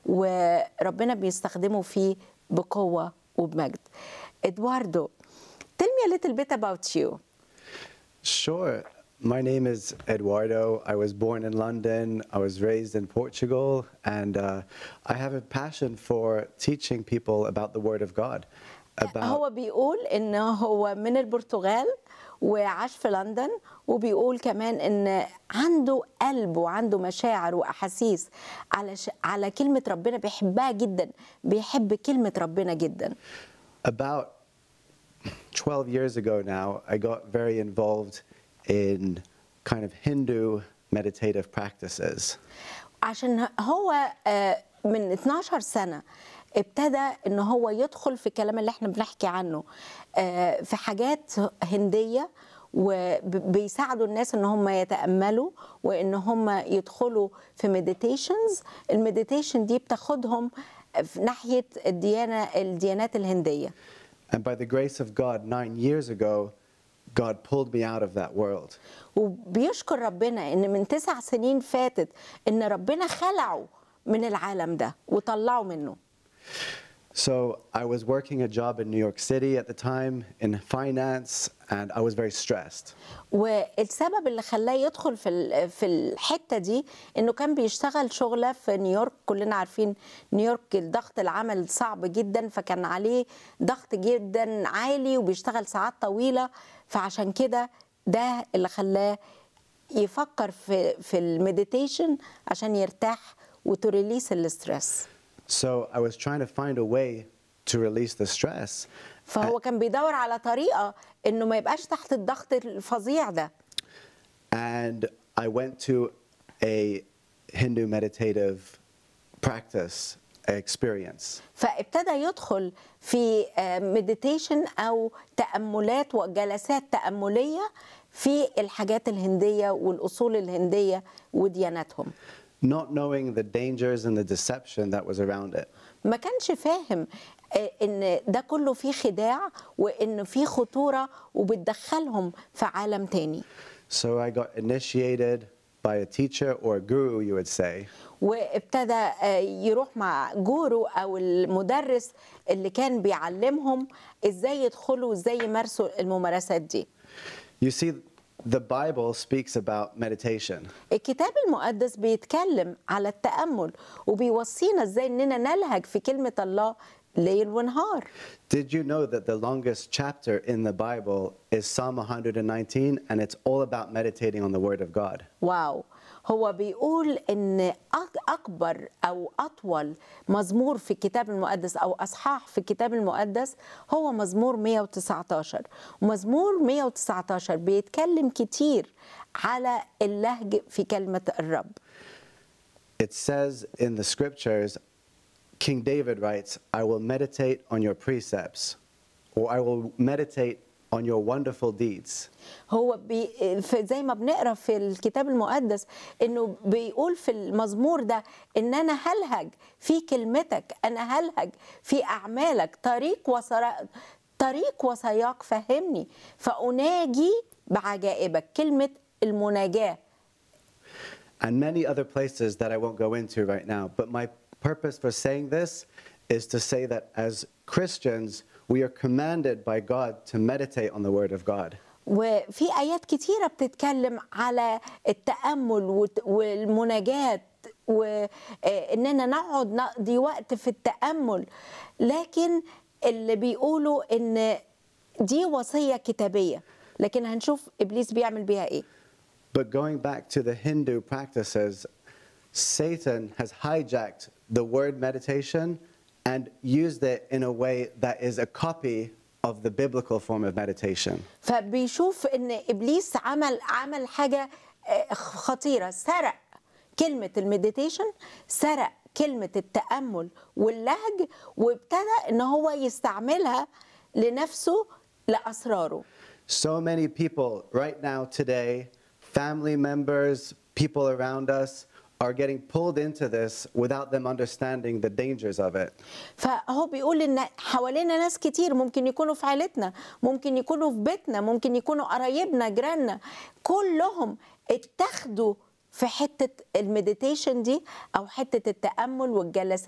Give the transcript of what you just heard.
وربنا بيستخدمه فيه بقوة وبمجد Eduardo tell me a little bit about you Sure. My name is Eduardo. I was born in London. I was raised in Portugal. And uh, I have a passion for teaching people about the Word of God. About, هو بيقول ان هو من البرتغال وعاش في لندن وبيقول كمان ان عنده قلب وعنده مشاعر واحاسيس على ش... على كلمه ربنا بيحبها جدا بيحب كلمه ربنا جدا about 12 years ago now, I got very involved in kind of Hindu meditative practices. عشان هو آه، من 12 سنه ابتدى ان هو يدخل في الكلام اللي احنا بنحكي عنه آه، في حاجات هنديه وبيساعدوا الناس ان هم يتاملوا وان هم يدخلوا في مديتيشنز المديتيشن دي بتاخدهم في ناحيه الديانه الديانات الهنديه And by the grace of God, nine years ago, God pulled me out of that world. وبيشكر ربنا ان من تسع سنين فاتت ان ربنا خلعه من العالم ده وطلعه منه So I was working a job in New York City at the time in finance, and I was very stressed. والسبب اللي خلاه يدخل في ال- في الحته دي انه كان بيشتغل شغله في نيويورك كلنا عارفين نيويورك ضغط العمل صعب جدا فكان عليه ضغط جدا عالي وبيشتغل ساعات طويله فعشان كده ده اللي خلاه يفكر في في المديتيشن عشان يرتاح وتريليس الاسترس So I was trying to find a way to release the stress. فهو كان بيدور على طريقه انه ما يبقاش تحت الضغط الفظيع ده And I went to a Hindu meditative practice experience. فابتدى يدخل في مديتيشن او تاملات وجلسات تامليه في الحاجات الهنديه والاصول الهنديه ودياناتهم not knowing the dangers and the deception that was around it. ما كانش فاهم آه، ان ده كله فيه خداع وان فيه خطوره وبتدخلهم في عالم تاني So I got initiated by a teacher or a guru, you would say, وابتدى آه، يروح مع جورو او المدرس اللي كان بيعلمهم ازاي يدخلوا وازاي يمارسوا الممارسات دي You see, the Bible speaks about meditation. الكتاب المقدس بيتكلم على التأمل وبيوصينا ازاي اننا نلهج في كلمة الله ليل ونهار Did you know that the longest chapter in the Bible is Psalm 119 and it's all about meditating on the Word of God? واو هو بيقول ان أك- اكبر او اطول مزمور في الكتاب المقدس او اصحاح في الكتاب المقدس هو مزمور 119 ومزمور 119 بيتكلم كتير على اللهج في كلمة الرب It says in the scriptures, King David writes, I will meditate on your precepts, or I will meditate on your wonderful deeds. هو بي في زي ما بنقرا في الكتاب المقدس انه بيقول في المزمور ده ان انا هلهج في كلمتك انا هلهج في اعمالك طريق وسرا طريق وسياق فهمني فاناجي بعجائبك كلمه المناجاه and many other places that I won't go into right now. But my purpose for saying this is to say that as Christians, we are commanded by God to meditate on the Word of God. وفي ايات كتيره بتتكلم على التامل والت- والمناجاه واننا نقعد نقضي وقت في التامل لكن اللي بيقولوا ان دي وصيه كتابيه لكن هنشوف ابليس بيعمل بيها ايه But going back to the Hindu practices, Satan has hijacked the word meditation and used it in a way that is a copy of the biblical form of meditation. فبيشوف ان ابليس عمل عمل حاجه آه، خطيره سرق كلمه المديتيشن سرق كلمه التامل واللهج وابتدى ان هو يستعملها لنفسه لاسراره So many people right now, today, family members, people around us, are getting pulled into this without them understanding the dangers of it. فهو بيقول ان حوالينا ناس كتير ممكن يكونوا في عيلتنا ممكن يكونوا في بيتنا ممكن يكونوا قرايبنا جيراننا كلهم اتخذوا في حته المديتيشن دي او حته التامل والجلسات